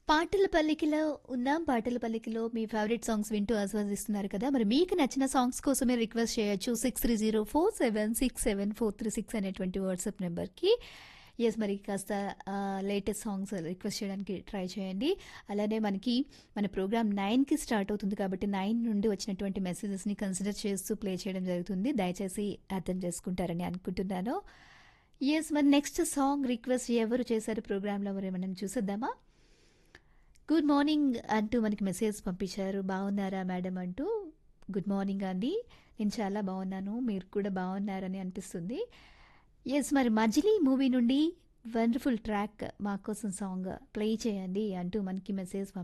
పాటల పల్లికలో ఉన్నాం పాటల పల్లికలో మీ ఫేవరెట్ సాంగ్స్ వింటూ ఆస్వాదిస్తున్నారు కదా మరి మీకు నచ్చిన సాంగ్స్ కోసమే రిక్వెస్ట్ చేయొచ్చు six three zero four seven six seven four three six అనేటువంటి వాట్సాప్ నెంబర్కి ఎస్ మరి కాస్త లేటెస్ట్ సాంగ్స్ రిక్వెస్ట్ చేయడానికి ట్రై చేయండి అలానే మనకి మన ప్రోగ్రామ్ నైన్కి స్టార్ట్ అవుతుంది కాబట్టి నైన్ నుండి వచ్చినటువంటి మెసేజెస్ని కన్సిడర్ చేస్తూ ప్లే చేయడం జరుగుతుంది దయచేసి అర్థం చేసుకుంటారని అనుకుంటున్నాను ఎస్ మరి నెక్స్ట్ సాంగ్ రిక్వెస్ట్ ఎవరు చేశారు ప్రోగ్రాంలో మరి మనం చూసేద్దామా గుడ్ మార్నింగ్ అంటూ మనకి మెసేజ్ పంపించారు బాగున్నారా మేడం అంటూ గుడ్ మార్నింగ్ అండి నేను చాలా బాగున్నాను మీరు కూడా బాగున్నారని అనిపిస్తుంది ఎస్ మరి మజిలీ మూవీ నుండి వండర్ఫుల్ ట్రాక్ మా కోసం సాంగ్ ప్లే చేయండి అంటూ మనకి మెసేజ్